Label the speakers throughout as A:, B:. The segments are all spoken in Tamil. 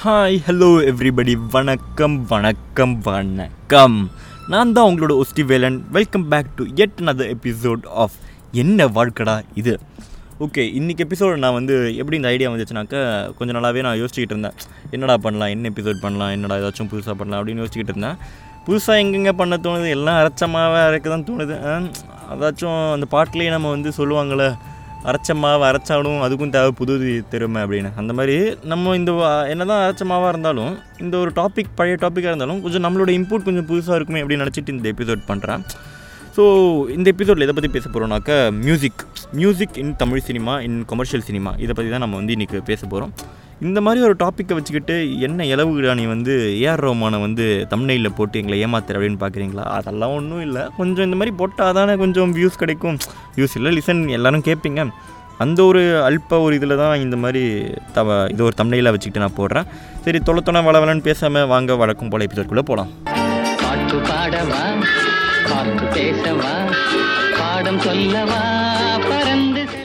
A: ஹாய் ஹலோ எவ்ரிபடி வணக்கம் வணக்கம் வணக்கம் நான் தான் உங்களோட ஒஸ்டி Velan welcome back to yet another episode of என்ன வாழ்க்கடா இது ஓகே இன்றைக்கி எபிசோடு நான் வந்து எப்படி இந்த ஐடியா வந்துச்சுனாக்கா கொஞ்சம் நாளாகவே நான் யோசிச்சுக்கிட்டு இருந்தேன் என்னடா பண்ணலாம் என்ன எபிசோட் பண்ணலாம் என்னடா ஏதாச்சும் புதுசாக பண்ணலாம் அப்படின்னு யோசிச்சுக்கிட்டு இருந்தேன் புதுசாக எங்கெங்கே பண்ண தோணுது எல்லாம் அரைச்சமாவே அரைக்க தான் தோணுது ஆ, அதாச்சும் அந்த பாட்டிலேயே நம்ம வந்து சொல்லுவாங்கள்ல அரைச்ச மாவு அரைச்சாலும் அதுக்கும் தேவை புது திறமை அப்படின்னு அந்த மாதிரி நம்ம இந்த என்ன தான் அரைச்ச மாவாக இருந்தாலும் இந்த ஒரு டாபிக் பழைய டாப்பிக்காக இருந்தாலும் கொஞ்சம் நம்மளோட இன்புட் கொஞ்சம் புதுசாக இருக்குமே அப்படின்னு நினச்சிட்டு இந்த எபிசோட் பண்ணுறேன் ஸோ இந்த எபிசோடில் எதை பற்றி பேச போகிறோம்னாக்கா music music in Tamil cinema in commercial cinema இதை பற்றி தான் நம்ம வந்து இன்றைக்கி பேச போகிறோம் இந்த மாதிரி ஒரு டாப்பிக்கை வச்சுக்கிட்டு என்ன இலவுடா நீ வந்து ஏஆர் ரோமானை வந்து தமிழ்நெயில் போட்டு எங்களை ஏமாத்துற அப்படின்னு பார்க்குறீங்களா அதெல்லாம் ஒன்றும் இல்லை கொஞ்சம் இந்த மாதிரி போட்டால் தானே கொஞ்சம் வியூஸ் கிடைக்கும் வியூஸ் இல்லை லிசன் எல்லாரும் கேட்பீங்க அந்த ஒரு அல்ப ஒரு இதில் தான் இந்த மாதிரி தவ இது ஒரு தமிழையில் வச்சுக்கிட்டு நான் போடுறேன் சரி தொலை தொலை வளவலன்னு பேசாமல் வாங்க வழக்கம் போல் எபிசோட்குள்ளே போகலாம்
B: பாட்டு பாடவா பாட்டு பேசவா பாடம் சொல்லவா பறந்து செல்ல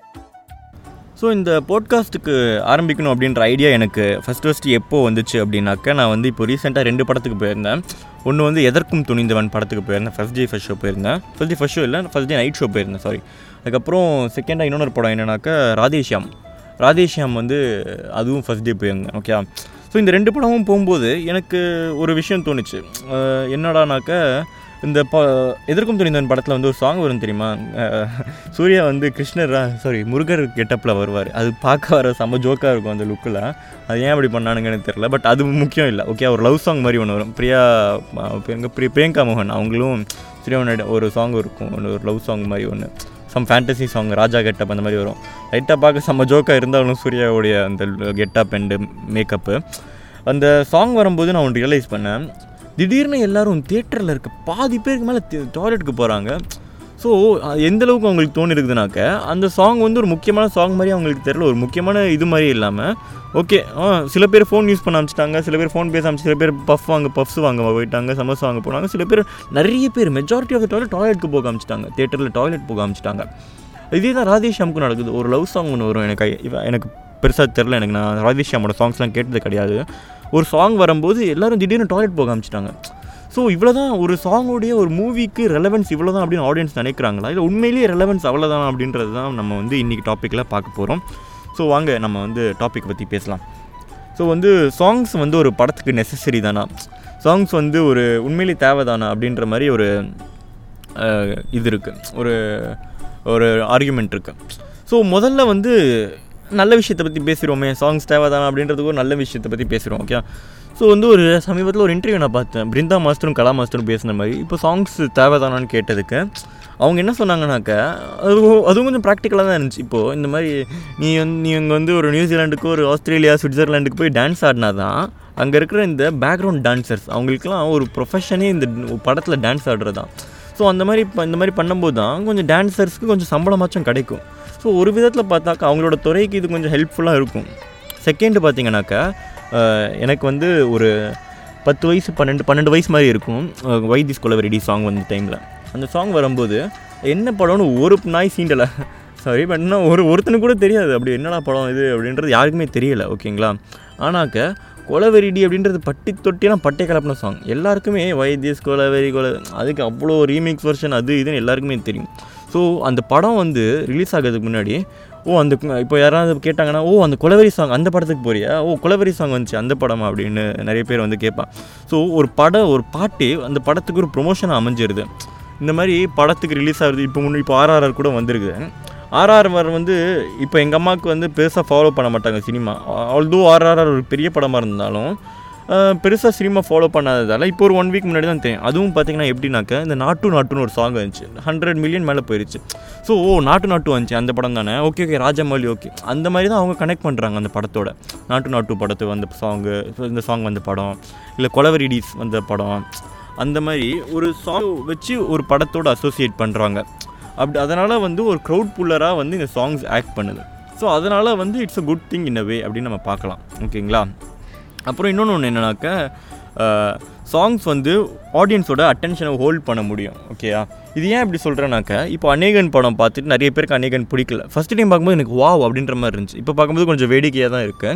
A: ஸோ இந்த போட்காஸ்ட்டுக்கு ஆரம்பிக்கணும் அப்படின்ற ஐடியா எனக்கு ஃபஸ்ட் ஃபஸ்ட்டு எப்போ வந்துச்சு அப்படின்னாக்கா நான் வந்து இப்போ ரீசெண்டாக ரெண்டு படத்துக்கு போயிருந்தேன் ஒன்று வந்து எதற்கும் துணிந்தவன் படத்துக்கு போயிருந்தேன் ஃபஸ்ட் டே ஃபஸ்ட் ஷோ போயிருந்தேன் ஃபஸ்ட் டே ஃபஸ்ட் ஷோ இல்லை ஃபஸ்ட் டே நைட் ஷோ போயிருந்தேன் சாரி அதுக்கப்புறம் செகண்டாக இன்னொரு படம் என்னன்னாக்கா ராதேஷ்யாம் ராதேஷ்யாம் வந்து அதுவும் ஃபஸ்ட் டே போயிருந்தேன் ஓகே ஸோ இந்த ரெண்டு படமும் போகும்போது எனக்கு ஒரு விஷயம் தோணுச்சு அஹ் என்னடானாக்கா இந்த ப எதிர்க்கும் துணிந்தவன் படத்தில் வந்து ஒரு சாங் வரும் தெரியுமா அஹ் சூர்யா வந்து கிருஷ்ணர் சாரி முருகர் கெட்டப்பில் வருவார் அது பார்க்க வர செம்ம ஜோக்காக இருக்கும் அந்த லுக்கில் அது ஏன் அப்படி பண்ணானுங்கன்னு தெரில பட் அது முக்கியம் இல்லை ஓகே ஒரு லவ் சாங் மாதிரி ஒன்று வரும் பிரியா எங்கள் பிரிய பிரியங்கா மோகன் அவங்களும் சூர்யாவோட ஒரு சாங் இருக்கும் ஒன்று ஒரு லவ் சாங் மாதிரி ஒன்று சம் ஃபேண்டசி சாங் ராஜா கெட்டப் அந்த மாதிரி வரும் லைட்டாக பார்க்க செம்ம ஜோக்காக இருந்தாலும் சூர்யாவுடைய அந்த கெட்டப் அண்டு மேக்கப்பு அந்த சாங் வரும்போது நான் ஒன்று ரியலைஸ் பண்ணேன் திடீர்னு எல்லாரும் தியேட்டரில் இருக்க பாதி பேருக்கு மேலே டாய்லெட்டுக்கு போகிறாங்க ஸோ எந்த அளவுக்கு அவங்களுக்கு தோணி இருக்குதுனாக்க அந்த சாங் வந்து ஒரு முக்கியமான சாங் மாதிரி அவங்களுக்கு தெரியல ஒரு முக்கியமான இது மாதிரி இல்லாமல் ஓகே ஆ சில பேர் ஃபோன் யூஸ் பண்ண ஆரம்பிச்சிட்டாங்க சில பேர் ஃபோன் பேச ஆரம்பிச்சு சில பேர் பஃப் வாங்க பஃப்ஸ் வாங்க போயிட்டாங்க சமோசா வாங்க போனாங்க சில பேர் நிறைய பேர் மெஜாரிட்டி ஆஃப் டாய்லெட் டாய்லெட்டுக்கு போக ஆரம்பிச்சிட்டாங்க தியேட்டரில் டாய்லெட் போக ஆரம்பிச்சிட்டாங்க இதே தான் ராதேஷாமுக்கும் நடக்குது ஒரு லவ் சாங் ஒன்று வரும் எனக்கு இவ- எனக்கு பெருசாக தெரில எனக்கு நான் ராதேஷாமோட சாங்ஸ்லாம் கேட்டது கிடையாது ஒரு சாங் வரும்போது எல்லாரும் திடீர்னு டாய்லெட் போக ஆரம்பிச்சிட்டாங்க ஸோ இவ்வளோ தான் ஒரு சாங்கோடைய ஒரு மூவிக்கு ரெலவென்ஸ் இவ்வளோ தான் அப்படின்னு ஆடியன்ஸ் நினைக்கிறாங்களா இல்லை உண்மையிலேயே ரெலவென்ஸ் அவ்வளோதான் அப்படின்றது தான் நம்ம வந்து இன்றைக்கி டாப்பிக்கில் பார்க்க போகிறோம் ஸோ வாங்க நம்ம வந்து டாபிக் பற்றி பேசலாம் ஸோ வந்து சாங்ஸ் வந்து ஒரு படத்துக்கு நெசசரி தானா சாங்ஸ் வந்து ஒரு உண்மையிலேயே தேவைதானா அப்படின்ற மாதிரி ஒரு அஹ், இது இருக்குது ஒரு ஒரு ஆர்குமெண்ட் இருக்குது ஸோ முதல்ல வந்து நல்ல விஷயத்தை பற்றி பேசுகிறோமே சாங்ஸ் தேவைதானா அப்படின்றதுக்கு ஒரு நல்ல விஷயத்தை பற்றி பேசுகிறோம் ஓகே ஸோ வந்து ஒரு சமீபத்தில் ஒரு இன்டர்வியூ நான் பார்த்தேன் பிருந்தா மாஸ்டரும் கலா மாஸ்டரும் பேசின மாதிரி இப்போ சாங்ஸ் தேவைதானான்னு கேட்டதுக்கு அவங்க என்ன சொன்னாங்கனாக்கா அது அதுவும் கொஞ்சம் ப்ராக்டிக்கலாக தான் இருந்துச்சு இப்போது இந்த மாதிரி நீ வந்து நீ இங்கே வந்து ஒரு நியூசிலாண்டுக்கு ஒரு ஆஸ்திரேலியா சுவிட்சர்லாண்டுக்கு போய் டான்ஸ் ஆடினா தான் அங்கே இருக்கிற இந்த பேக்ரவுண்ட் டான்சர்ஸ் அவங்களுக்குலாம் ஒரு ப்ரொஃபஷனே இந்த படத்தில் டான்ஸ் ஆடுறது தான் ஸோ அந்த மாதிரி ப- இந்த மாதிரி பண்ணும்போது தான் கொஞ்சம் டான்சர்ஸ்க்கு கொஞ்சம் சம்பளமாச்சும் கிடைக்கும் ஸோ ஒரு விதத்தில் பார்த்தாக்கா அவங்களோட துறைக்கு இது கொஞ்சம் ஹெல்ப்ஃபுல்லாக இருக்கும் செகண்டு பார்த்தீங்கன்னாக்கா அஹ், எனக்கு வந்து ஒரு பத்து வயசு பன்னெண்டு பன்னெண்டு வயசு மாதிரி இருக்கும் வைத்திஸ் கொலவரெடி சாங் வந்த டைமில் அந்த சாங் வரும்போது என்ன படம்னு ஒரு நாய் சீண்டலை சாரி பட் இன்னும் ஒரு ஒருத்தனுக்கு கூட தெரியாது அப்படி என்னடா படம் இது அப்படின்றது யாருக்குமே தெரியல ஓகேங்களா ஆனாக்க கொலவெறிடி அப்படின்றது பட்டி தொட்டியெல்லாம் பட்டை கலப்பின சாங் எல்லாருக்குமே வைத்தியஸ் கொலவெறி கொல அதுக்கு அவ்வளோ ரீமிக்ஸ் வெர்ஷன் அது இதுன்னு எல்லாருக்குமே தெரியும் ஸோ அந்த படம் வந்து ரிலீஸ் ஆகிறதுக்கு முன்னாடி ஓ அந்த இப்போ யாராவது கேட்டாங்கன்னா ஓ அந்த கொலவெறி சாங் அந்த படத்துக்கு போறியா ஓ கொலவெறி சாங் வந்துச்சு அந்த படமா அப்படின்னு நிறைய பேர் வந்து கேட்பான் ஸோ ஒரு படம் ஒரு பாட்டு அந்த படத்துக்கு ஒரு ப்ரொமோஷன் அமைஞ்சிருது இந்த மாதிரி படத்துக்கு ரிலீஸ் ஆகுது இப்போ முன்னாடி இப்போ ஆர்ஆர்ஆர் கூட வந்திருக்குது ஆர்ஆர்ஆர் வந்து இப்போ எங்கள் அம்மாவுக்கு வந்து பெருசாக ஃபாலோ பண்ண மாட்டாங்க சினிமா ஆல்தோ ஆர்ஆர்ஆர் ஒரு பெரிய படமாக இருந்தாலும் பெருசாக சினிமா ஃபாலோ பண்ணாததால் இப்போ ஒரு ஒன் வீக் முன்னாடி தான் தெரியும் அதுவும் பார்த்தீங்கன்னா எப்படின்னாக்க இந்த நாட்டு நாட்டுன்னு ஒரு சாங் வந்துச்சு ஹண்ட்ரட் மில்லியன் மேலே போயிருச்சு ஸோ ஓ நாட்டு நாட்டு வந்துச்சு அந்த படம் தானே ஓகே ஓகே ராஜமௌலி ஓகே அந்த மாதிரி தான் அவங்க கனெக்ட் பண்ணுறாங்க அந்த படத்தோட நாட்டு நாட்டு படத்து வந்த சாங்கு இந்த சாங் வந்த படம் இல்லை கொலவரிடிஸ் வந்த படம் அந்த மாதிரி ஒரு சாங் வச்சு ஒரு படத்தோட அசோசியேட் பண்ணுறாங்க அப்படி அதனால் வந்து ஒரு க்ரௌட் புல்லராக வந்து இந்த சாங்ஸ் ஆக்ட் பண்ணுது ஸோ அதனால் வந்து it's a good thing in a way அப்படின்னு நம்ம பார்க்கலாம் ஓகேங்களா அப்புறம் இன்னொன்று ஒன்று என்னன்னாக்கா சாங்ஸ் வந்து ஆடியன்ஸோட அட்டென்ஷனை ஹோல்ட் பண்ண முடியும் ஓகேயா இது ஏன் இப்படி சொல்கிறேன்னாக்க இப்போ அநேகன் படம் பார்த்துட்டு நிறைய பேருக்கு அநேகன் பிடிக்கல ஃபஸ்ட் டைம் பார்க்கும்போது எனக்கு வாவ் அப்படின்ற மாதிரி இருந்துச்சு இப்போ பார்க்கும்போது கொஞ்சம் வேடிக்கையாக தான் இருக்குது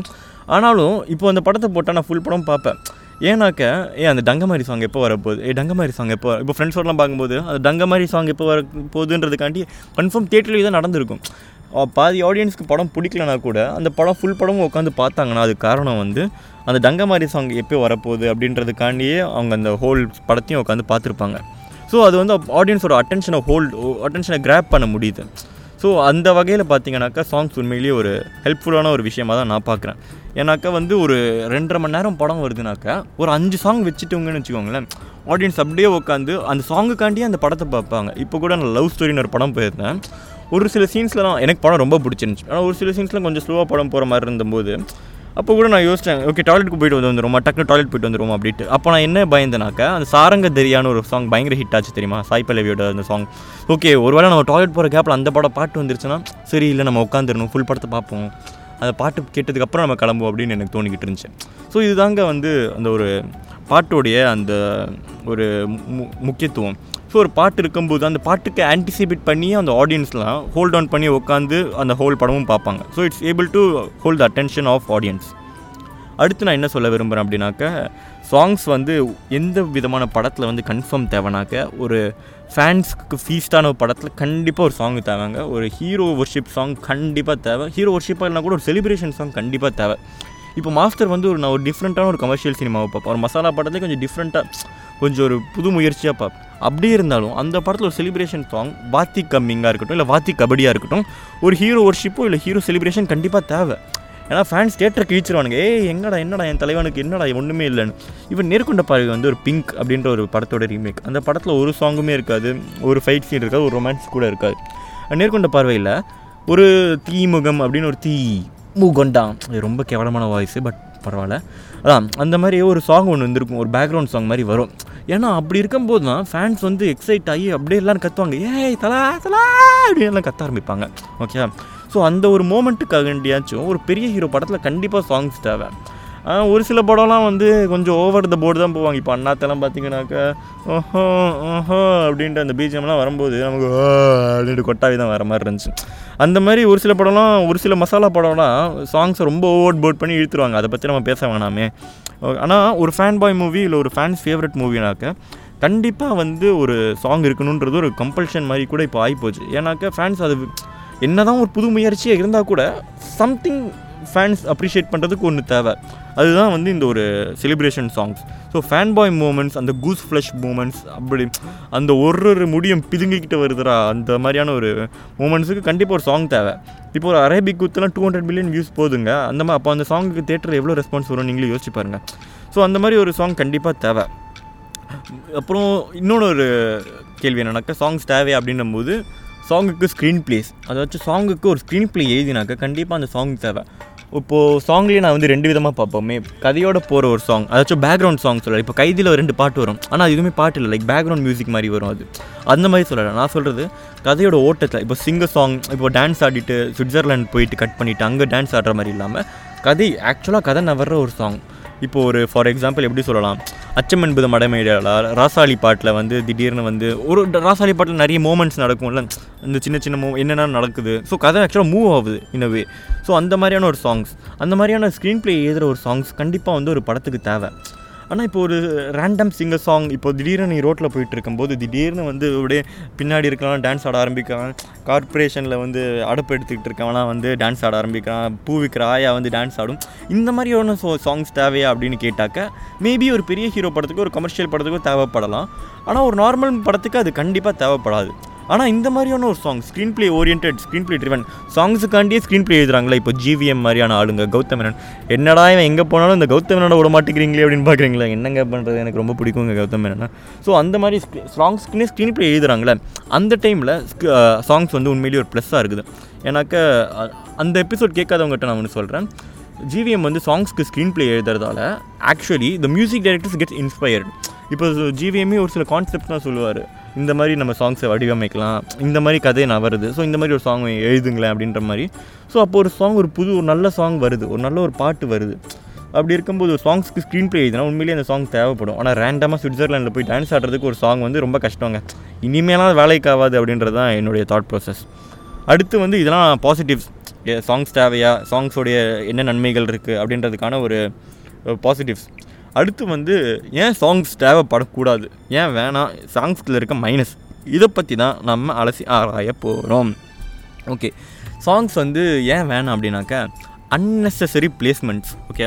A: ஆனாலும் இப்போ அந்த படத்தை போட்டால் நான் ஃபுல் படம் பார்ப்பேன் ஏன்னாக்க ஏன் அந்த டங்கமாரி சாங் எப்போ வரப்போகுது ஏ டங்கமாரி சாங் எப்போ இப்போ ஃப்ரெண்ட்ஸோடலாம் பார்க்கும்போது அந்த டங்கமாரி சாங் எப்போ வர போகுதுன்றதுக்காண்டி கன்ஃபார்ம் தேட்டர்லேயே தான் நடந்திருக்கும் அஹ் பாதி ஆடியன்ஸ்க்கு படம் பிடிக்கலனா கூட அந்த படம் ஃபுல் படமும் உட்காந்து பார்த்தாங்கன்னா அது காரணம் வந்து அந்த டங்கமாரி சாங் எப்போ வரப்போகுது அப்படின்றதுக்காண்டியே அவங்க அந்த ஹோல் படத்தையும் உட்காந்து பார்த்துருப்பாங்க ஸோ அது வந்து ஆடியன்ஸோட அட்டென்ஷனை ஹோல்ட் அட்டென்ஷனை கிராப் பண்ண முடியுது ஸோ அந்த வகையில் பார்த்தீங்கன்னாக்கா சாங்ஸ் உண்மையிலேயே ஒரு ஹெல்ப்ஃபுல்லான ஒரு விஷயமாக தான் நான் பார்க்குறேன் ஏன்னாக்கா வந்து ஒரு ரெண்டரை மணி நேரம் படம் வருதுனாக்கா ஒரு அஞ்சு சாங் வச்சுட்டோங்கன்னு வச்சுக்கோங்களேன் ஆடியன்ஸ் அப்படியே உட்காந்து அந்த சாங்குக்காண்டியே அந்த படத்தை பார்ப்பாங்க இப்போ கூட நான் லவ் ஸ்டோரின்னு ஒரு படம் போயிருந்தேன் ஒரு சில சீன்ஸ்லாம் எனக்கு படம் ரொம்ப பிடிச்சிருந்துச்சு ஆனால் ஒரு சில சீன்ஸ்லாம் கொஞ்சம் ஸ்லோவாக படம் போகிற மாதிரி இருந்தபோது அப்போ கூட நான் யோசித்தேன் ஓகே டாய்லெட்டுக்கு போயிட்டு வந்து வந்துருமா டக்குனு டாய்லெட் போயிட்டு வந்துருமா அப்படின்ட்டு அப்போ நான் என்ன பயந்தேனாக்கா அந்த சாரங்க தெரியான ஒரு சாங் பயங்கர ஹிட் ஆச்சு தெரியுமா சாய் பல்லவியோட அந்த சாங் ஓகே ஒருவேளை நம்ம டாய்லெட் போகிற கேப்பில் அந்த படம் பாட்டு வந்துருச்சுன்னா சரி இல்லை நம்ம உட்காந்துடணும் ஃபுல் படத்தை பார்ப்போம் அந்த பாட்டு கேட்டதுக்கப்புறம் நம்ம கிளம்புவோம் அப்படின்னு எனக்கு தோணிக்கிட்டு இருந்துச்சு ஸோ இதுதாங்க வந்து அந்த ஒரு பாட்டோடைய அந்த ஒரு மு முக்கியத்துவம் ஸோ ஒரு பாட்டு இருக்கும்போது அந்த பாட்டுக்கு ஆன்டிசிபேட் பண்ணி அந்த ஆடியன்ஸ்லாம் ஹோல்ட் ஆன் பண்ணி உட்காந்து அந்த ஹோல் படமும் பார்ப்பாங்க so it's able to hold the attention of audience அடுத்து நான் என்ன சொல்ல விரும்புகிறேன் அப்படின்னாக்க சாங்ஸ் வந்து எந்த விதமான படத்தில் வந்து கன்ஃபார்ம் தேவைனாக்க ஒரு ஃபேன்ஸ்க்கு ஃபீஸ்டான ஒரு படத்தில் கண்டிப்பாக ஒரு சாங் தேவைங்க ஒரு ஹீரோ ஒர்ஷிப் சாங் கண்டிப்பாக தேவை ஹீரோ ஒர்ஷிப்பாக இல்லைனா கூட ஒரு செலிப்ரேஷன் சாங் கண்டிப்பாக தேவை இப்போ மாஸ்டர் வந்து ஒரு நான் ஒரு டிஃப்ரெண்ட்டான ஒரு கமர்ஷியல் சினிமாவை பார்ப்பேன் ஒரு மசாலா படத்துலேயே கொஞ்சம் டிஃப்ரெண்ட்டாக கொஞ்சம் ஒரு புது முயற்சியாக பார்ப்பேன் அப்படியே இருந்தாலும் அந்த படத்தில் ஒரு செலிப்ரேஷன் சாங் வாத்தி கம்மிங்காக இருக்கட்டும் இல்லை வாத்தி கபடியாக இருக்கட்டும் ஒரு ஹீரோ ஒர்ஷிப்போ இல்லை ஹீரோ செலிப்ரேஷன் கண்டிப்பாக தேவை ஏன்னா ஃபேன்ஸ் தேட்டரை கிழிச்சிருவானுங்க ஏய் எங்கடா என்னடா என் தலைவனுக்கு என்னடா ஒன்றுமே இல்லைன்னு இவன் நேர்கொண்ட பார்வை வந்து ஒரு பிங்க் அப்படின்ற ஒரு படத்தோட ரீமேக் அந்த படத்தில் ஒரு சாங்குமே இருக்காது ஒரு ஃபைட் சீன் இருக்காது ஒரு ரொமான்ஸ் கூட இருக்காது நேர்கொண்ட பார்வையில் ஒரு தீமுகம் அப்படின்னு ஒரு தீ முகண்டாம் இது ரொம்ப கேவலமான வாய்ஸு பட் பரவாயில்ல அதான் அந்த மாதிரி ஒரு சாங் ஒன்று வந்திருக்கும் ஒரு பேக்ரவுண்ட் சாங் மாதிரி வரும் ஏன்னா அப்படி இருக்கும்போது தான் ஃபேன்ஸ் வந்து எக்ஸைட் ஆகி அப்படியே எல்லாரும் கத்துவாங்க ஏய் தலா தலா அப்படின்னு எல்லாம் கத்த ஆரம்பிப்பாங்க ஓகே ஸோ அந்த ஒரு மூமெண்ட்டுக்காக வேண்டியாச்சும் ஒரு பெரிய ஹீரோ படத்தில் கண்டிப்பாக சாங்ஸ் தேவை ஆஹ் ஒரு சில படம்லாம் வந்து கொஞ்சம் ஓவர் த போர்டு தான் போவாங்க இப்போ அண்ணாத்தெல்லாம் பார்த்தீங்கன்னாக்கா ஓஹோ ஓஹோ அப்படின்ட்டு அந்த பிஜிஎம்லாம் வரும்போது நமக்கு "ஆ" அப்படின்ட்டு கொட்டாவி தான் வர மாதிரி இருந்துச்சு அந்த மாதிரி ஒரு சில படம்லாம் ஒரு சில மசாலா படம்லாம் சாங்ஸை ரொம்ப ஓவர் போர்ட் பண்ணி இழுத்துருவாங்க அதை பற்றி நம்ம பேச வேணாமே ஆனால் ஒரு ஃபேன் பாய் மூவி இல்லை ஒரு ஃபேன்ஸ் ஃபேவரட் மூவினாக்க கண்டிப்பாக வந்து ஒரு சாங் இருக்கணுன்றது ஒரு கம்பல்ஷன் மாதிரி கூட இப்போ ஆகிப்போச்சு ஏன்னாக்கா ஃபேன்ஸ் அது என்னதான் ஒரு புது முயற்சியாக இருந்தால் கூட சம்திங் ஃபேன்ஸ் அப்ரிஷியேட் பண்ணுறதுக்கு ஒன்று தேவை அதுதான் வந்து இந்த ஒரு celebration songs so fan boy moments அந்த கூஸ் ஃப்ளஷ் மூமெண்ட்ஸ் அப்படி அந்த ஒரு ஒரு முடியும் பிதுங்கிக்கிட்டு வருதுடா அந்த மாதிரியான ஒரு மூமெண்ட்ஸுக்கு கண்டிப்பாக ஒரு சாங் தேவை இப்போ ஒரு அரேபிக் குத்துலாம் டூ ஹண்ட்ரட் மில்லியன் வியூஸ் போதுங்க அந்த மாதிரி அப்போ அந்த சாங்குக்கு தேட்டரில் எவ்வளோ ரெஸ்பான்ஸ் வரும் நீங்களே யோசிச்சு பாருங்க ஸோ அந்த மாதிரி ஒரு சாங் கண்டிப்பாக தேவை அப்புறம் இன்னொன்று ஒரு கேள்வி என்னன்னாக்கா சாங்ஸ் தேவை அப்படின்னும் போது சாங்குக்கு ஸ்க்ரீன் ப்ளேஸ் அதாச்சும் சாங்குக்கு ஒரு ஸ்க்ரீன் ப்ளே எழுதினாக்கா கண்டிப்பாக அந்த சாங் தேவை இப்போது சாங்லேயே நான் வந்து ரெண்டு விதமாக பார்ப்போமே கதையோட போகிற ஒரு சாங் அதாச்சும் பேக்ரவுண்ட் சாங் சொல்லலாம் இப்போ கைதியில் ஒரு ரெண்டு பாட்டு வரும் ஆனால் அது எதுவுமே பாட்டு இல்லை லைக் பேக்ரவுண்ட் மியூசிக் மாதிரி வரும் அது அந்த மாதிரி சொல்லலை நான் சொல்கிறது கதையோட ஓட்டத்தில் இப்போ சிங்கர் சாங் இப்போ டான்ஸ் ஆடிட்டு சுவிட்சர்லாந்து போயிட்டு கட் பண்ணிவிட்டு அங்கே டான்ஸ் ஆடுற மாதிரி இல்லாமல் கதை ஆக்சுவலாக கதை நவர்ற ஒரு சாங் இப்போ ஒரு ஃபார் எக்ஸாம்பிள் எப்படி சொல்லலாம் அச்சம் என்பது மடமையிடலா ராசாளி பாட்டில் வந்து திடீர்னு வந்து ஒரு ராசாளி பாட்டில் நிறைய மூமெண்ட்ஸ் நடக்கும்ல இந்த சின்ன சின்ன மூ என்னென்ன நடக்குது ஸோ கதை ஆக்சுவலாக மூவ் ஆகுது இனவே ஸோ அந்த மாதிரியான ஒரு சாங்ஸ் அந்த மாதிரியான ஸ்க்ரீன் ப்ளே எழுதுகிற ஒரு சாங்ஸ் கண்டிப்பாக வந்து ஒரு படத்துக்கு தேவை ஆனால் இப்போ ஒரு ரேண்டம் சிங்கர் சாங் இப்போ திடீர்னு நீ ரோட்டில் போயிட்டு இருக்கும்போது திடீர்னு வந்து அப்படியே பின்னாடி இருக்கலாம் டான்ஸ் ஆட ஆரம்பிக்கிறான் கார்ப்பரேஷனில் வந்து அடுப்பு எடுத்துக்கிட்டு இருக்கவனா வந்து டான்ஸ் ஆட ஆரம்பிக்கிறான் பூ விற்கிற ஆயா வந்து டான்ஸ் ஆடும் இந்த மாதிரியான சோ சாங்ஸ் தேவையா அப்படின்னு கேட்டாக்க மேபி ஒரு பெரிய ஹீரோ படத்துக்கு ஒரு கமர்ஷியல் படத்துக்கும் தேவைப்படலாம் ஆனால் ஒரு நார்மல் படத்துக்கு அது கண்டிப்பாக தேவைப்படாது ஆனால் இந்த மாதிரியான ஒரு song screenplay orient screenplay driven சாங்ஸுக்காண்டியே ஸ்க்ரீன் ப்ளே எழுதுறாங்களா இப்போ ஜிவிஎம் மாதிரியான ஆளுங்க கௌதம் மேனன் என்னடா இவன் எங்கே போனாலும் இந்த கௌதம் மேனோட விட மாட்டேங்கிறீங்களே அப்படின்னு பார்க்குறீங்களா என்னங்க பண்ணுறது எனக்கு ரொம்ப பிடிக்குங்க கௌதம் மேனன் ஸோ அந்த மாதிரி சாங்ஸ்க்குன்னே ஸ்க்ரீன் ப்ளே எழுதுறாங்களே அந்த டைமில் சாங்ஸ் வந்து உண்மையிலேயே ஒரு ப்ளஸ்ஸாக இருக்குது ஏன்னாக்க அ- அந்த எபிசோட் கேட்காதவங்ககிட்ட நான் ஒன்று சொல்கிறேன் ஜிவிஎம் வந்து சாங்ஸ்க்கு ஸ்க்ரீன் ப்ளே எழுதுறதால actually the music directors gets inspired இப்போ ஜிவிஎம்மே ஒரு சில கான்செப்ட்லாம் சொல்லுவார் இந்த மாதிரி நம்ம சாங்ஸை வடிவமைக்கலாம் இந்த மாதிரி கதை நான் வருது ஸோ இந்த மாதிரி ஒரு சாங் எழுதுங்களேன் அப்படின்ற மாதிரி ஸோ அப்போ ஒரு சாங் ஒரு புது ஒரு நல்ல சாங் வருது ஒரு நல்ல ஒரு பாட்டு வருது அப்படி இருக்கும்போது ஒரு சாங்ஸ்க்கு ஸ்க்ரீன் ப்ளே எழுதினா உண்மையிலேயே அந்த சாங் தேவைப்படும் ஆனால் ரேண்டமாக சுவிட்சர்லாண்டில் போய் டான்ஸ் ஆடுறதுக்கு ஒரு சாங் வந்து ரொம்ப கஷ்டங்க இனிமேலாம் வேலைக்கு ஆகாது அப்படின்றது தான் என்னுடைய தாட் ப்ராசஸ் அடுத்து வந்து இதெல்லாம் பாசிட்டிவ்ஸ் சாங்ஸ் தேவையா சாங்ஸோடைய என்ன நன்மைகள் இருக்குது அப்படின்றதுக்கான ஒரு பாசிட்டிவ்ஸ் அடுத்து வந்து ஏன் சாங்ஸ் தேவைப்படக்கூடாது ஏன் வேணாம் சாங்ஸில் இருக்க மைனஸ் இதை பற்றி தான் நம்ம அலசி ஆராய போகிறோம் ஓகே சாங்ஸ் வந்து ஏன் வேணாம் அப்படின்னாக்கா unnecessary பிளேஸ்மெண்ட்ஸ் ஓகே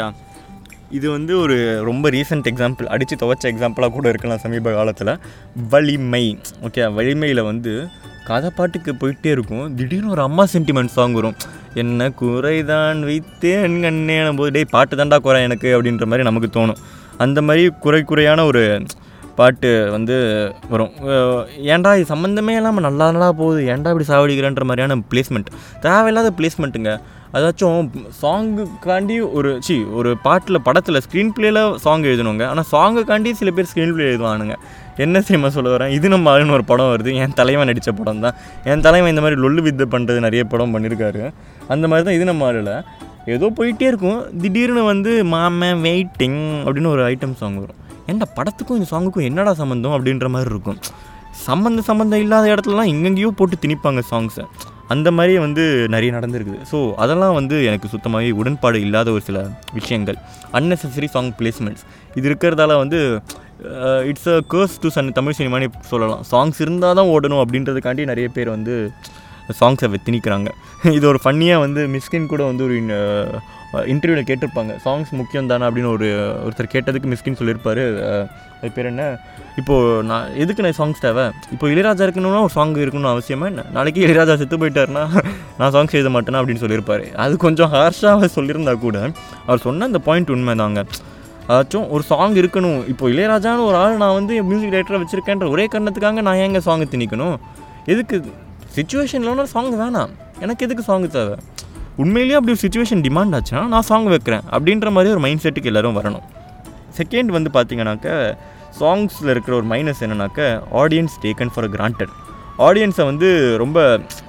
A: இது வந்து ஒரு ரொம்ப ரீசெண்ட் எக்ஸாம்பிள் அடித்து துவைச்ச எக்ஸாம்பிளாக கூட இருக்கலாம் சமீப காலத்தில் வலிமை ஓகே வலிமையில் வந்து கதை பாட்டுக்கு போயிட்டே இருக்கும் திடீர்னு ஒரு அம்மா சென்டிமெண்ட் சாங் வரும் என்ன குறைதான் வைத்தேன் கண்ணேனும் போது டேய் பாட்டு தாண்டா குறை எனக்கு அப்படின்ற மாதிரி நமக்கு தோணும் அந்த மாதிரி குறை குறையான ஒரு பாட்டு வந்து வரும் அஹ் ஏன்டா இது சம்மந்தமே இல்லாமல் நல்லா நல்லா போகுது ஏன்டா இப்படி சாவடிக்கிறன்ற மாதிரியான பிளேஸ்மெண்ட் தேவையில்லாத பிளேஸ்மெண்ட்டுங்க அதாச்சும் சாங்குக்காண்டி ஒரு சி ஒரு பாட்டில் படத்தில் ஸ்க்ரீன் பிளேயில் சாங் எழுதணுங்க ஆனால் சாங்குக்காண்டி சில பேர் ஸ்க்ரீன் பிளே எழுதுவானுங்க என்ன தெரியுமா சொல்ல வரேன் இது நம்ம ஆளுன்னு ஒரு படம் வருது என் தலைவன் நடித்த படம் தான் என் தலைவன் இந்த மாதிரி லொல்லு வித்தை பண்ணுறது நிறைய படம் பண்ணியிருக்காரு அந்த மாதிரி தான் இது நம்ம ஆளில் ஏதோ போயிட்டே இருக்கும் திடீர்னு வந்து மாமன் வெயிட்டிங் அப்படின்னு ஒரு ஐட்டம் சாங் வரும் ஏன்டா படத்துக்கும் இந்த சாங்குக்கும் என்னடா சம்மந்தம் அப்படின்ற மாதிரி இருக்கும் சம்மந்த சம்மந்தம் இல்லாத இடத்துலலாம் எங்கெங்கேயோ போட்டு திணிப்பாங்க சாங்ஸை அந்த மாதிரி வந்து நிறைய நடந்திருக்குது ஸோ அதெல்லாம் வந்து எனக்கு சுத்தமாகவே உடன்பாடு இல்லாத ஒரு சில விஷயங்கள் unnecessary சாங் பிளேஸ்மெண்ட்ஸ் இது இருக்கிறதால வந்து it's a curse to sun Tamil சினிமானே சொல்லலாம் சாங்ஸ் இருந்தால் தான் ஓடணும் அப்படின்றதுக்காண்டி நிறைய பேர் வந்து சாங்ஸை திணிக்கிறாங்க இது ஒரு ஃபன்னியாக வந்து மிஸ்கின் கூட வந்து ஒரு இன்டர்வியூவில் கேட்டிருப்பாங்க சாங்ஸ் முக்கியம் தானே அப்படின்னு ஒரு ஒருத்தர் கேட்டதுக்கு மிஸ்கின் சொல்லியிருப்பாரு அஹ், அது பேர் என்ன இப்போது நான் எதுக்கு நான் சாங்ஸ் தேவை இப்போ இளையராஜா இருக்கணும்னா ஒரு சாங் இருக்கணும்னு அவசியமா என்ன நாளைக்கு இளையராஜா செத்து போயிட்டாருன்னா நான் சாங்ஸ் எழுத மாட்டேனா அப்படின்னு சொல்லியிருப்பாரு அது கொஞ்சம் ஹார்ஷாக சொல்லியிருந்தா கூட அவர் சொன்ன அந்த பாயிண்ட் உண்மைதாங்க அதாச்சும் ஒரு சாங் இருக்கணும் இப்போ இளையராஜான்னு ஒரு ஆள் நான் வந்து மியூசிக் டைரக்டராக வச்சுருக்கேன்ற ஒரே காரணத்துக்காக நான் ஏங்க சாங்கை திணிக்கணும் எதுக்கு சுச்சுவேஷனில் சாங் வேணாம் எனக்கு எதுக்கு சாங் தேவை உண்மையிலேயே அப்படி ஒரு சுச்சுவேஷன் டிமாண்ட் ஆச்சுன்னா நான் சாங் வைக்கிறேன் அப்படின்ற மாதிரி ஒரு மைண்ட் செட்டுக்கு எல்லோரும் வரணும் செகண்ட் வந்து பார்த்தீங்கன்னாக்க சாங்ஸில் இருக்கிற ஒரு மைனஸ் என்னன்னாக்க ஆடியன்ஸ் டேக்கன் ஃபார் கிராண்டட் ஆடியன்ஸை வந்து ரொம்ப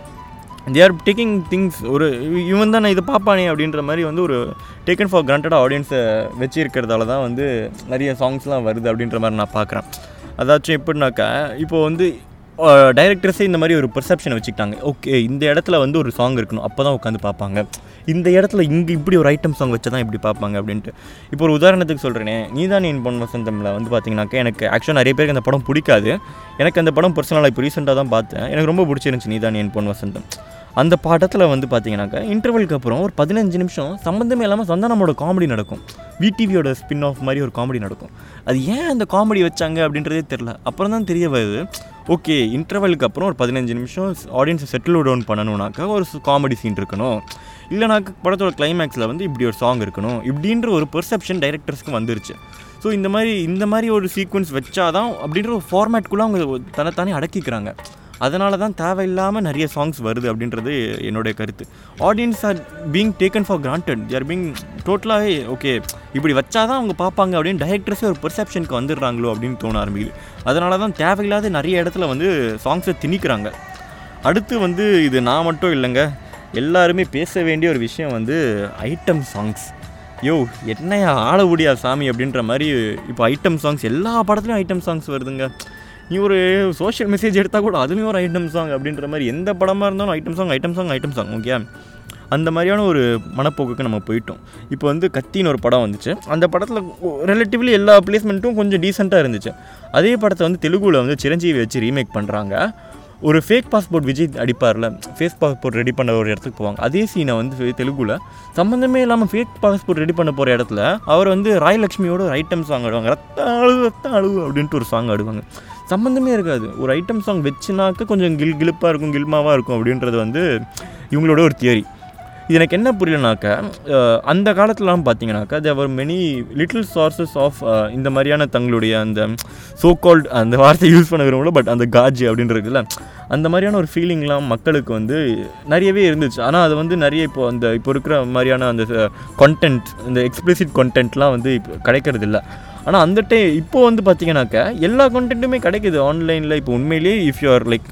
A: தே ஆர் டேக்கிங் திங்ஸ் ஒரு இவன் தான் நான் இதை பார்ப்பானே அப்படின்ற மாதிரி வந்து ஒரு டேக்கன் ஃபார் கிராண்டடாக ஆடியன்ஸை வச்சிருக்கிறதால தான் வந்து நிறைய சாங்ஸ்லாம் வருது அப்படின்ற மாதிரி நான் பார்க்குறேன் அதாச்சும் எப்படின்னாக்கா இப்போ வந்து டைரக்டர்ஸே இந்த மாதிரி ஒரு பெர்செப்ஷனை வச்சுக்கிட்டாங்க ஓகே இந்த இடத்துல வந்து ஒரு சாங் இருக்கணும் அப்போ தான் உட்காந்து பார்ப்பாங்க இந்த இடத்துல இங்கே இப்படி ஒரு ஐட்டம் சாங் வச்சு தான் இப்படி பார்ப்பாங்க அப்படின்ட்டு இப்போ ஒரு உதாரணத்துக்கு சொல்கிறேனே நீதான் என் பொன் வசந்தமில் வந்து பார்த்தீங்கன்னாக்கா எனக்கு ஆக்சுவலாக நிறைய பேருக்கு அந்த படம் பிடிக்காது எனக்கு அந்த படம் பர்சனலாக இப்போ ரீசெண்டாக தான் பார்த்தேன் எனக்கு ரொம்ப பிடிச்சிருந்துச்சி நீதான் என் பொன் வசந்தம் அந்த பாட்டத்தில் வந்து பார்த்தீங்கன்னாக்கா இன்டர்வலுக்கு அப்புறம் ஒரு பதினஞ்சு நிமிஷம் சம்மந்தமே இல்லாமல் சந்தானமோட காமெடி நடக்கும் விடிவியோட ஸ்பின் ஆஃப் மாதிரி ஒரு காமெடி நடக்கும் அது ஏன் அந்த காமெடி வச்சாங்க அப்படின்றதே தெரில அப்புறம் தான் தெரிய வருது ஓகே இன்டர்வலுக்கு அப்புறம் ஒரு பதினஞ்சு நிமிஷம் ஆடியன்ஸை செட்டில் டவுன் பண்ணணும்னாக்கா ஒரு காமெடி சீன் இருக்கணும் இல்லைனாக்கா படத்தோட கிளைமேக்ஸில் வந்து இப்படி ஒரு சாங் இருக்கணும் இப்படின்ற ஒரு பெர்செப்ஷன் டைரக்டர்ஸ்க்கு வந்துருச்சு ஸோ இந்த மாதிரி இந்த மாதிரி ஒரு சீக்வன்ஸ் வச்சாதான் அப்படின்ற ஒரு ஃபார்மேட்குள்ளே அவங்க தன்னைத்தானே அடக்கிக்கிறாங்க அதனால தான் தேவையில்லாமல் நிறைய சாங்ஸ் வருது அப்படின்றது என்னுடைய கருத்து audience are being taken for granted they are being டோட்டலாகவே ஓகே இப்படி வச்சாதான் அவங்க பார்ப்பாங்க அப்படின்னு டைரக்டர்ஸே ஒரு பெர்செப்ஷனுக்கு வந்துடுறாங்களோ அப்படின்னு தோண ஆரம்பிக்குது அதனால தான் தேவையில்லாத நிறைய இடத்துல வந்து சாங்ஸை திணிக்கிறாங்க அடுத்து வந்து இது நான் மட்டும் இல்லைங்க எல்லாருமே பேச வேண்டிய ஒரு விஷயம் வந்து ஐட்டம் சாங்ஸ் யோ என்னையா ஆள முடியா சாமி அப்படின்ற மாதிரி இப்போ ஐட்டம் சாங்ஸ் எல்லா படத்துலையும் ஐட்டம் சாங்ஸ் வருதுங்க நீ ஒரு சோஷியல் மெசேஜ் எடுத்தால் கூட அதுலேயும் ஒரு ஐட்டம் சாங் அப்படின்ற மாதிரி எந்த படமாக இருந்தாலும் item song item song item song okay அந்த மாதிரியான ஒரு மனப்போக்குக்கு நம்ம போயிட்டோம் இப்போ வந்து கத்தின்னு ஒரு படம் வந்துச்சு அந்த படத்தில் ரிலேட்டிவ்லி எல்லா பிளேஸ்மெண்ட்டும் கொஞ்சம் டீசெண்டாக இருந்துச்சு அதே படத்தை வந்து தெலுங்குல வந்து சிரஞ்சீவி வச்சு ரீமேக் பண்ணுறாங்க ஒரு ஃபேக் பாஸ்போர்ட் விஜய் அடிப்பார்ல ஃபேக் பாஸ்போர்ட் ரெடி பண்ண ஒரு இடத்துக்கு போவாங்க அதே சீனை வந்து தெலுங்குல சம்மந்தமே இல்லாமல் ஃபேக் பாஸ்போர்ட் ரெடி பண்ண போகிற இடத்துல அவர் வந்து ராயலக்ஷ்மியோட ஒரு ஐட்டம் சாங் ஆடுவாங்க ரத்த அழுவு ரத்த அழுவு அப்படின்ட்டு ஒரு சாங் ஆடுவாங்க சம்மந்தமே இருக்காது ஒரு ஐட்டம் சாங் வச்சுனாக்க கொஞ்சம் கில் கிளிப்பாக இருக்கும் கில்மாவாக இருக்கும் அப்படின்றது வந்து இவங்களோட ஒரு தியரி இது எனக்கு என்ன புரியலனாக்கா அஹ், அந்த காலத்துலலாம் பார்த்தீங்கன்னாக்கா they were many little sources of இந்த மாதிரியான தங்களுடைய அந்த சோ கால்ட் அந்த வார்த்தை யூஸ் பண்ண விரும்பல பட் அந்த காஜ் அப்படின்றதுல அந்த மாதிரியான ஒரு ஃபீலிங்லாம் மக்களுக்கு வந்து நிறையவே இருந்துச்சு ஆனால் அது வந்து நிறைய இப்போ அந்த இப்போ இருக்கிற மாதிரியான அந்த கண்டென்ட் இந்த எக்ஸ்பிளிசிட் கண்டென்ட்லாம் வந்து இப்போ கிடைக்கிறது இல்ல ஆனால் அந்த டே இப்போ வந்து பார்த்தீங்கன்னாக்கா எல்லா கண்டென்ட்டுமே கிடைக்குது ஆன்லைனில் இப்போ உண்மையிலேயே இஃப் யூ ஆர் லைக்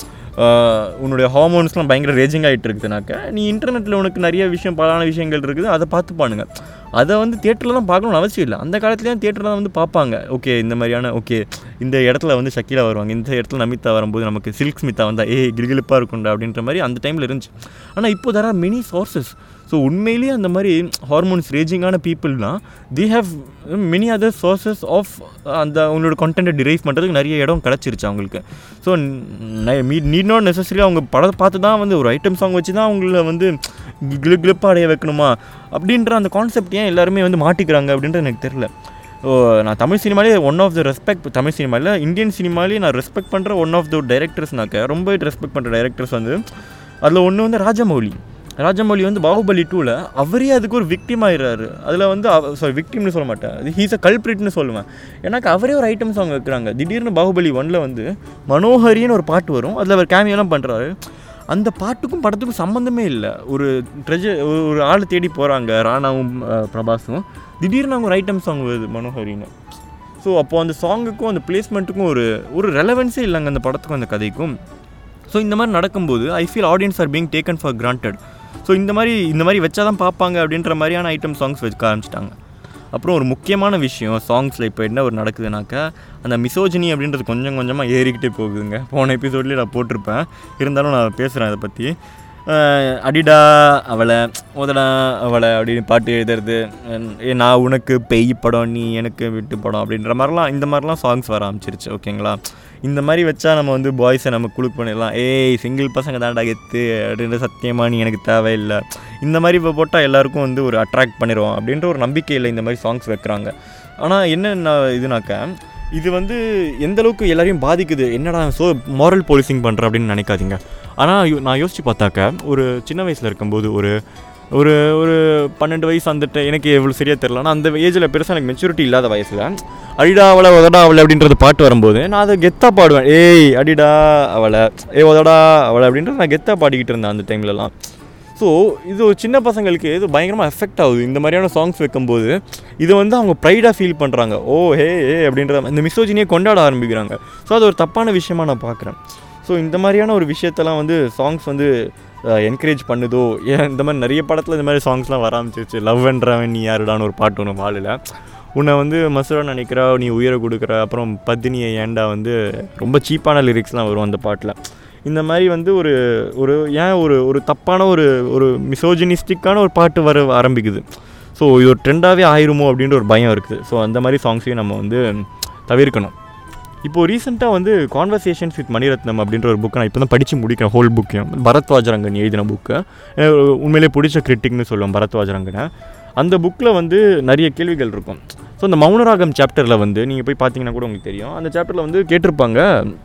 A: உன்னுடைய ஹார்மோன்ஸ்லாம் பயங்கர ரேஜிங் ஆகிட்டு இருக்குதுனாக்கா நீ இன்டர்நெட்டில் உனக்கு நிறைய விஷயம் பலான விஷயங்கள் இருக்குது அதை பார்த்து பானுங்க அதை வந்து தேட்டரில் தான் பார்க்கணும்னு அவசியம் இல்லை அந்த காலத்துலேயும் தேட்டரில் தான் வந்து பார்ப்பாங்க ஓகே இந்த மாதிரியான ஓகே இந்த இடத்துல வந்து ஷக்கீலா வருவாங்க இந்த இடத்துல நமிதா வரும்போது நமக்கு சில்க் ஸ்மிதா வந்தா ஏய் கில்கிலிப்பாக இருக்கும்டா அப்படின்ற மாதிரி அந்த டைமில் இருந்துச்சு ஆனால் இப்போ தர மெனி சோர்சஸ் ஸோ உண்மையிலேயே அந்த மாதிரி ஹார்மோன்ஸ் ரேஜிங்கான பீப்புள்னால் they have many other sources of அந்த அவங்களோட கண்டென்ட்டை டிரைவ் பண்ணுறதுக்கு நிறைய இடம் கிடச்சிருச்சு அவங்களுக்கு ஸோ நீட் நாட் நெசசரி அவங்க படத்தை பார்த்து தான் வந்து ஒரு ஐட்டம் சாங் வச்சு தான் அவங்கள வந்து கிளு கிளிப்பாக அடைய வைக்கணுமா அப்படின்ற அந்த கான்செப்ட் ஏன் எல்லாருமே வந்து மாட்டிக்கிறாங்க அப்படின்றது எனக்கு தெரில ஓ நான் தமிழ் சினிமாலே one of the respect Tamil சினிமாவில் இந்தியன் சினிமாலேயே நான் ரெஸ்பெக்ட் பண்ணுற ஒன் ஆஃப் த டைரக்டர்ஸ்னாக்க ரொம்ப ரெஸ்பெக்ட் பண்ணுற டைரக்டர்ஸ் வந்து அதில் ஒன்று வந்து ராஜமௌலி ராஜமௌலி வந்து பாகுபலி டூவில் அவரே அதுக்கு ஒரு விக்டிம் ஆயிடுறாரு அதில் வந்து சாரி விக்டிம்னு சொல்ல மாட்டேன் அது ஹீஸ் அ கல்பிரிட்னு சொல்லுவேன் எனக்கு அவரே ஒரு ஐட்டம் சாங் வைக்கிறாங்க திடீர்னு பாகுபலி ஒன்ல வந்து மனோஹரின்னு ஒரு பாட்டு வரும் அதில் அவர் கேமியெல்லாம் பண்ணுறாரு அந்த பாட்டுக்கும் படத்துக்கும் சம்மந்தமே இல்லை ஒரு ட்ரெஜ ஒரு ஆள் தேடி போகிறாங்க ராணாவும் அஹ், பிரபாஸும் திடீர்னு அவங்க ஒரு ஐட்டம் சாங் வருது மனோஹரின்னு ஸோ அப்போது அந்த சாங்குக்கும் அந்த பிளேஸ்மெண்ட்டுக்கும் ஒரு ஒரு ரெலவென்ஸே இல்லைங்க அந்த படத்துக்கும் அந்த கதைக்கும் ஸோ இந்த மாதிரி நடக்கும்போது I feel audience are being taken for granted so இந்த மாதிரி இந்த மாதிரி வச்சா தான் பார்ப்பாங்க அப்படின்ற மாதிரியான ஐட்டம் சாங்ஸ் வச்சுக்க ஆரம்பிச்சிட்டாங்க அப்புறம் ஒரு முக்கியமான விஷயம் சாங்ஸில் இப்போ என்ன ஒரு நடக்குதுனாக்கா அந்த மிசோஜினி அப்படின்றது கொஞ்சம் கொஞ்சமாக ஏறிக்கிட்டே போகுதுங்க போன எபிசோட்லேயே நான் போட்டிருப்பேன் இருந்தாலும் நான் பேசுகிறேன் அதை பற்றி அஹ் அடிடா அவளை உதடா அவளை அப்படின்னு பாட்டு எழுதுறது அஹ் ஏ நான் உனக்கு பெய் படம் நீ எனக்கு விட்டு படம் அப்படின்ற மாதிரிலாம் இந்த மாதிரிலாம் சாங்ஸ் வர ஆரம்பிச்சிருச்சு ஓகேங்களா இந்த மாதிரி வச்சா நம்ம வந்து பாய்ஸை நம்ம குழுக் பண்ணிடலாம் ஏய் சிங்கிள் பசங்க தாண்டா கெத்து அப்படின்ற சத்தியமா நீ எனக்கு தேவையில்லை இந்த மாதிரி இப்போ போட்டால் எல்லாருக்கும் வந்து ஒரு அட்ராக்ட் பண்ணிடுவோம் அப்படின்ற ஒரு நம்பிக்கையில் இந்த மாதிரி சாங்ஸ் வைக்கிறாங்க ஆனால் என்ன இதுனாக்க இது வந்து எந்த அளவுக்கு எல்லாரையும் பாதிக்குது என்னடா ஸோ மாரல் போலீசிங் பண்ணுற அப்படின்னு நினைக்காதீங்க ஆனால் யோ- நான் யோசித்து பார்த்தாக்க ஒரு சின்ன வயசில் இருக்கும்போது ஒரு ஒரு ஒரு பன்னெண்டு வயசு வந்துட்டு எனக்கு எவ்வளோ சரியாக தெரில ஆனால் அந்த ஏஜில் பெருசாக எனக்கு மெச்சூரிட்டி இல்லாத வயசில் அடிடா அவளை உதடா அவளை அப்படின்றது பாட்டு வரும்போது நான் அதை கெத்தாக பாடுவேன் ஏய் அடிடா அவளை ஏ உதடா அவளை அப்படின்றது நான் கெத்தாக பாடிக்கிட்டு இருந்தேன் அந்த டைம்லலாம் ஸோ இது ஒரு சின்ன பசங்களுக்கு இது பயங்கரமாக எஃபெக்ட் ஆகுது இந்த மாதிரியான சாங்ஸ் வைக்கும்போது இதை வந்து அவங்க ப்ரைடாக ஃபீல் பண்ணுறாங்க ஓ ஹே ஏ அப்படின்ற இந்த மிசோஜினியை கொண்டாட ஆரம்பிக்கிறாங்க ஸோ அது ஒரு தப்பான விஷயமா நான் பார்க்குறேன் ஸோ இந்த மாதிரியான ஒரு விஷயத்தெல்லாம் வந்து சாங்ஸ் வந்து என்கரேஜ் பண்ணுதோ ஏன் இந்த மாதிரி நிறைய படத்தில் இந்த மாதிரி சாங்ஸ்லாம் வர ஆரம்பிச்சிருச்சு லவ் என்றவன் நீ யாருடான்னு ஒரு பாட்டு ஒன்று வாழில் உன்னை வந்து மசுரா நினைக்கிறா நீ உயிரை கொடுக்குற அப்புறம் பத்தினியை ஏண்டா வந்து ரொம்ப சீப்பான லிரிக்ஸ்லாம் வரும் அந்த பாட்டில் இந்த மாதிரி வந்து ஒரு ஒரு ஏன் ஒரு ஒரு தப்பான ஒரு ஒரு மிசோஜினிஸ்டிக்கான ஒரு பாட்டு வர ஆரம்பிக்குது ஸோ இது ஒரு ட்ரெண்டாகவே ஆயிருமோ அப்படின்ற ஒரு பயம் இருக்குது ஸோ அந்த மாதிரி சாங்ஸையும் நம்ம வந்து தவிர்க்கணும் இப்போது ரீசெண்டாக வந்து கான்வர்சேஷன்ஸ் வித் மணிரத்னம் அப்படின்ற ஒரு புக்கை நான் இப்போ தான் படித்து முடிக்கிறேன் ஹோல் புக்கையும் பரத்வாஜ் ரங்கன் எழுதின புக்கு உண்மையிலே பிடிச்ச கிரிட்டிக்னு சொல்லுவோம் பரத்வாஜ் ரங்கனை அந்த புக்கில் வந்து நிறைய கேள்விகள் இருக்கும் ஸோ அந்த மௌனராகம் சாப்டரில் வந்து நீங்கள் போய் பார்த்தீங்கன்னா கூட உங்களுக்கு தெரியும் அந்த சாப்டரில் வந்து கேட்டிருப்பாங்க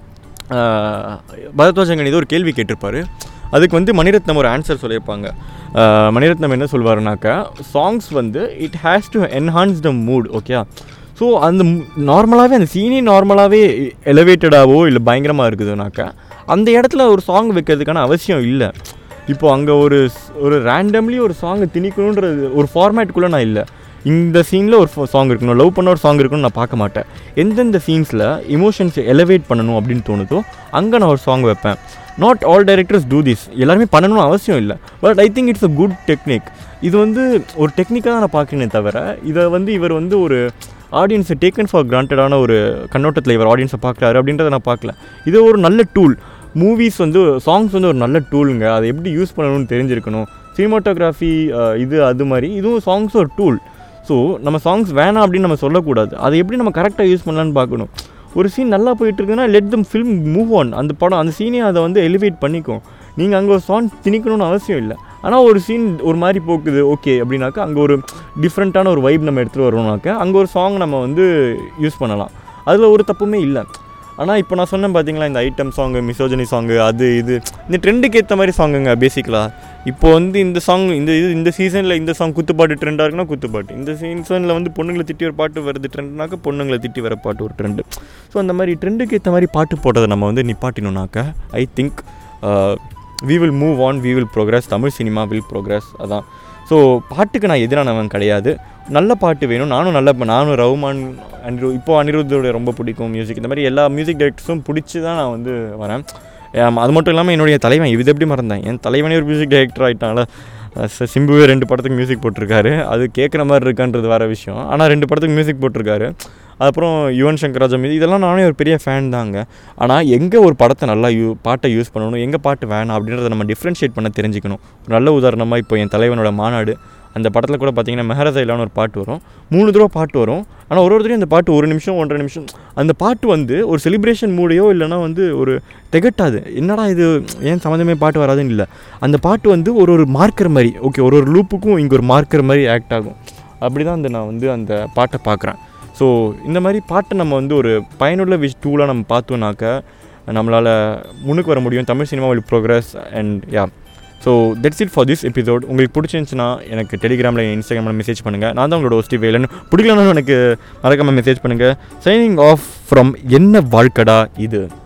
A: ஆஹ், பரத்வாஜ் ரங்கன் ஏதோ ஒரு கேள்வி கேட்டிருப்பாரு அதுக்கு வந்து மணிரத்னம் ஒரு ஆன்சர் சொல்லியிருப்பாங்க ஆஹ், மணிரத்னம் என்ன சொல்வாருனாக்கா சாங்ஸ் வந்து it has to enhance the mood okay so அந்த நார்மலாகவே அந்த சீனே நார்மலாகவே எலவேட்டடாவோ இல்லை பயங்கரமாக இருக்குதுனாக்கா அந்த இடத்துல ஒரு சாங் வைக்கிறதுக்கான அவசியம் இல்லை இப்போ அங்கே ஒரு ஸ்- ஒரு ரேண்டம்லி ஒரு சாங்கை திணிக்கணுன்றது ஒரு ஃபார்மேட்டுக்குள்ளே நான் இல்லை இந்த சீனில் ஒரு சாங் இருக்கணும் லவ் பண்ண ஒரு சாங் இருக்கணும்னு நான் பார்க்க மாட்டேன் எந்தெந்த சீன்ஸில் இமோஷன்ஸ் எலவேட் பண்ணணும் அப்படின்னு தோணுதோ அங்கே நான் ஒரு சாங் வைப்பேன் not all directors do this எல்லாருமே பண்ணணும்னு அவசியம் இல்லை but I think it's a good technique இது வந்து ஒரு டெக்னிக்காக தான் நான் பார்க்குறேனே தவிர இதை வந்து இவர் வந்து ஒரு ஆடியன்ஸை டேக்கன் ஃபார் கிராண்டடான ஒரு கண்ணோட்டத்தில் இவர் ஆடியன்ஸை பார்க்குறாரு அப்படின்றத நான் பார்க்கல இது ஒரு நல்ல டூல் மூவிஸ் வந்து சாங்ஸ் வந்து ஒரு நல்ல டூலுங்க அதை எப்படி யூஸ் பண்ணணும்னு தெரிஞ்சிருக்கணும் சினிமாட்டோகிராஃபி இது அது மாதிரி இதுவும் சாங்ஸ் ஒரு டூல் ஸோ நம்ம சாங்ஸ் வேணாம் அப்படின்னு நம்ம சொல்லக்கூடாது அதை எப்படி நம்ம கரெக்டாக யூஸ் பண்ணலான்னு பார்க்கணும் ஒரு சீன் நல்லா போயிட்டு இருக்குன்னா let them film move on அந்த படம் அந்த சீனே அதை வந்து எலிவேட் பண்ணிக்கும் நீங்கள் அங்கே ஒரு சாங் திணிக்கணும்னு அவசியம் இல்லை ஆனால் ஒரு சீன் ஒரு மாதிரி போக்குது ஓகே அப்படின்னாக்கா அங்கே ஒரு டிஃப்ரெண்ட்டான ஒரு வைப் நம்ம எடுத்துகிட்டு வரணும்னாக்கா அங்கே ஒரு சாங் நம்ம வந்து யூஸ் பண்ணலாம் அதில் ஒரு தப்புமே இல்லை ஆனால் இப்போ நான் சொன்னேன் பார்த்தீங்களா இந்த ஐட்டம் சாங்கு மிசோஜனி சாங்கு அது இது இந்த ட்ரெண்டுக்கு ஏற்ற மாதிரி சாங்குங்க பேசிக்கலாக இப்போ வந்து இந்த சாங் இந்த இது இந்த சீசனில் இந்த சாங் குத்துப்பாட்டு ட்ரெண்டாக இருக்குன்னா குத்துப்பாட்டு இந்த சீசனில் வந்து பொண்ணுங்களை திட்டி ஒரு பாட்டு வருது ட்ரெண்ட்னாக்கா பொண்ணுங்களை திட்டி வர பாட்டு ஒரு ட்ரெண்டு ஸோ அந்த மாதிரி ட்ரெண்டுக்கு ஏற்ற மாதிரி பாட்டு போட்டதை நம்ம வந்து நிப்பாட்டினோம்னாக்கா I think we will move on we will progress Tamil cinema will progress அதான் ஸோ பாட்டுக்கு நான் எதிரானவன் கிடையாது நல்ல பாட்டு வேணும் நானும் நல்ல நானும் ரவுமான் அனிரு இப்போ அனிருத்தோட ரொம்ப பிடிக்கும் மியூசிக் இந்த மாதிரி எல்லா மியூசிக் டைரக்டர்ஸும் பிடிச்சி தான் நான் வந்து வரேன் ஆம், அது மட்டும் இல்லாமல் என்னுடைய தலைவன் இது எப்படி மறந்தேன் என் தலைவனே ஒரு மியூசிக் டைரக்டர் ஆகிட்டாங்கள ச- சிம்புவே ரெண்டு படத்துக்கு மியூசிக் போட்டிருக்காரு அது கேட்குற மாதிரி இருக்கான்றது வேறு விஷயம் ஆனால் ரெண்டு படத்துக்கு மியூசிக் போட்டிருக்காரு அப்புறம் யுவன் சங்கர் ராஜா மீது இதெல்லாம் நானே ஒரு பெரிய ஃபேன் தாங்க ஆனால் எங்கே ஒரு படத்தை நல்லா யூ பாட்டை யூஸ் பண்ணணும் எங்கே பாட்டு வேணாம் அப்படின்றத நம்ம டிஃப்ரென்ஷியேட் பண்ண தெரிஞ்சுக்கணும் ஒரு நல்ல உதாரணமாக இப்போ என் தலைவனோட மாநாடு அந்த படத்தில் கூட பார்த்தீங்கன்னா மெஹரதா இல்லான்னு ஒரு பாட்டு வரும் மூணு தடவை பாட்டு வரும் ஆனால் ஒரு ஒருத்தரையும் அந்த பாட்டு ஒரு நிமிஷம் ஒன்றரை நிமிஷம் அந்த பாட்டு வந்து ஒரு செலிப்ரேஷன் மூடையோ இல்லைன்னா வந்து ஒரு திகட்டாது என்னடா இது ஏன் சம்மந்தமே பாட்டு வராதுன்னு இல்லை அந்த பாட்டு வந்து ஒரு ஒரு மார்க்கர் மாதிரி ஓகே ஒரு ஒரு லூப்புக்கும் இங்கே ஒரு மார்க்கர் மாதிரி ஆக்ட் ஆகும் அப்படி தான் அந்த நான் வந்து அந்த பாட்டை பார்க்குறேன் ஸோ இந்த மாதிரி பாட்டை நம்ம வந்து ஒரு பயனுள்ள விஷ் டூலாக நம்ம பார்த்தோன்னாக்க நம்மளால் முன்னுக்கு வர முடியும் Tamil cinema will progress and yeah so that's it for this episode உங்களுக்கு பிடிச்சிருந்துச்சுன்னா எனக்கு டெலிகிராமில் இன்ஸ்டாகிராமில் மெசேஜ் பண்ணுங்கள் நான் தான் உங்களோட ஹோஸ்டி வேலன் பிடிக்கலனாலும் எனக்கு மறக்காமல் மெசேஜ் பண்ணுங்கள் சைனிங் ஆஃப் ஃப்ரம் என்ன வாழ்க்கடா இது